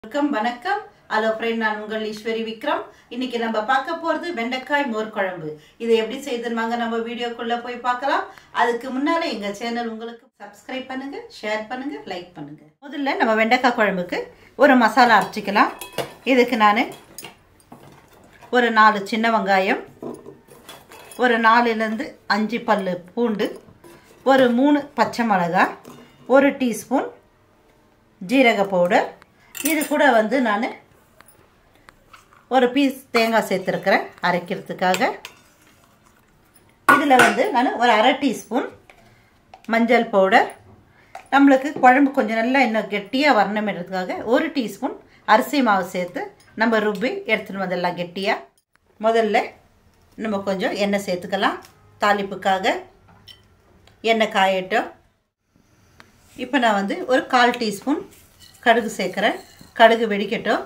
வணக்கம் வணக்கம் hello friend நான் உங்கள் ஈஸ்வரி விக்ரம் இன்னைக்கு நம்ம பார்க்க போகிறது வெண்டைக்காய் மோர் குழம்பு இதை எப்படி செய்துன்னு வாங்க நம்ம வீடியோக்குள்ளே போய் பார்க்கலாம் அதுக்கு முன்னால எங்கள் சேனல் உங்களுக்கு சப்ஸ்கிரைப் பண்ணுங்க ஷேர் பண்ணுங்க லைக் பண்ணுங்க முதல்ல நம்ம வெண்டைக்காய் குழம்புக்கு ஒரு மசாலா அரைச்சிக்கலாம் இதுக்கு நான் ஒரு நாலு சின்ன வெங்காயம் ஒரு நாலுலேருந்து அஞ்சு பல் பூண்டு ஒரு மூணு பச்சை மிளகாய் ஒரு டீஸ்பூன் ஜீரக பவுடர் இது கூட வந்து நான் ஒரு பீஸ் தேங்காய் சேர்த்துருக்கிறேன் அரைக்கிறதுக்காக இதில் வந்து நான் ஒரு அரை டீஸ்பூன் மஞ்சள் பவுடர் நம்மளுக்கு குழம்பு கொஞ்சம் நல்லா இன்னும் கெட்டியாக வரணுமென்றதுக்காக ஒரு டீஸ்பூன் அரிசி மாவு சேர்த்து நம்ம ருப்பி எடுத்துன்னு வந்துடலாம் கெட்டியாக முதல்ல நம்ம கொஞ்சம் எண்ணெய் சேர்த்துக்கலாம் தாளிப்புக்காக எண்ணெய் காயட்டும் இப்போ நான் வந்து ஒரு கால் டீஸ்பூன் கடுகு சேர்க்குறேன் கடுகு வெடிக்கட்டும்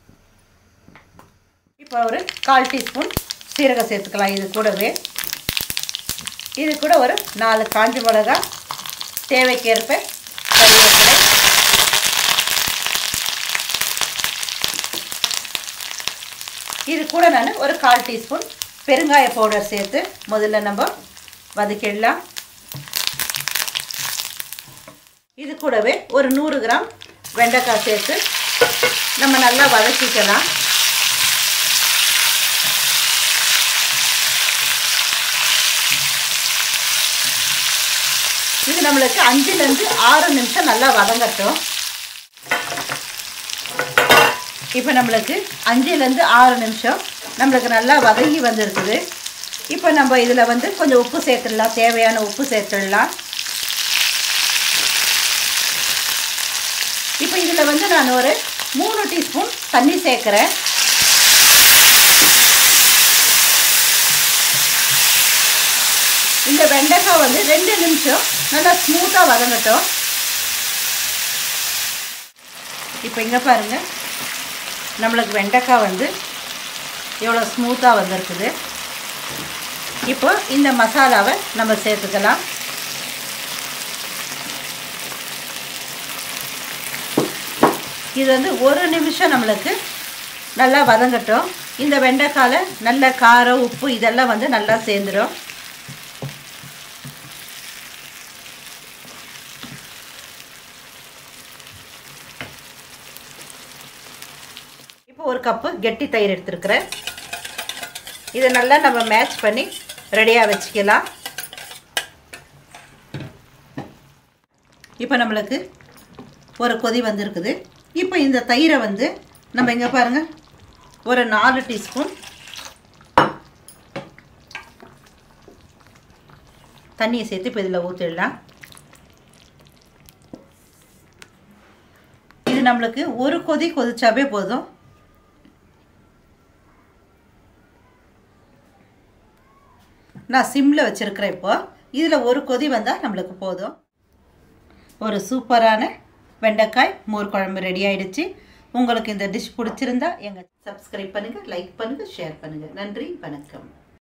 இப்போ ஒரு கால் டீஸ்பூன் சீரகம் சேர்த்துக்கலாம் இது கூடவே இது கூட ஒரு நாலு காஞ்ச மிளகா தேவைக்கேற்ப கருவேப்பிலை இது கூட நான் ஒரு கால் டீஸ்பூன் பெருங்காய பவுடர் சேர்த்து முதல்ல நம்ம வதக்கிடலாம் இது கூடவே ஒரு நூறு கிராம் வெண்டைக்காய் சேர்த்து நம்ம நல்லா வதக்கிக்கலாம் இது நம்மளுக்கு அஞ்சுலேருந்து ஆறு நிமிஷம் நல்லா வதங்கட்டும் இப்போ நம்மளுக்கு அஞ்சுலேருந்து ஆறு நிமிஷம் நம்மளுக்கு நல்லா வதங்கி வந்திருக்குது இப்போ நம்ம இதில் வந்து கொஞ்சம் உப்பு சேர்த்துடலாம் தேவையான உப்பு சேர்த்துடலாம் இப்போ இதில் வந்து நான் ஒரு மூணு டீஸ்பூன் தண்ணி சேர்க்குறேன் இந்த வெண்டைக்காய் வந்து ரெண்டு நிமிஷம் நல்லா ஸ்மூத்தாக வதங்கட்டும் இப்போ இங்கே பாருங்கள் நம்மளுக்கு வெண்டைக்காய் வந்து எவ்வளோ ஸ்மூத்தாக வந்திருக்குது இப்போ இந்த மசாலாவை நம்ம சேர்த்துக்கலாம் இது வந்து ஒரு நிமிஷம் நம்மளுக்கு நல்லா வதங்கட்டும் இந்த வெண்டைக்காயில் நல்ல காரம் உப்பு இதெல்லாம் வந்து நல்லா சேர்ந்துடும் இப்போ ஒரு கப்பு கெட்டி தயிர் எடுத்துருக்குறேன் இதை நல்லா நம்ம மேட்ச் பண்ணி ரெடியாக வச்சுக்கலாம் இப்போ நம்மளுக்கு ஒரு கொதி வந்திருக்குது இப்போ இந்த தயிரை வந்து நம்ம இங்கே பாருங்கள் ஒரு நாலு டீஸ்பூன் தண்ணியை சேர்த்து இப்போ இதில் ஊற்றிடலாம் இது நம்மளுக்கு ஒரு கொதி கொதிச்சாவே போதும் நான் சிம்மில் வச்சுருக்கிறேன் இப்போ இதில் ஒரு கொதி வந்தால் நம்மளுக்கு போதும் ஒரு சூப்பரான வெண்டைக்காய் மோர் குழம்பு ரெடி ஆயிடுச்சு உங்களுக்கு இந்த டிஷ் பிடிச்சிருந்தா எங்கள் சப்ஸ்கிரைப் பண்ணுங்கள் லைக் பண்ணுங்கள் ஷேர் பண்ணுங்கள் நன்றி வணக்கம்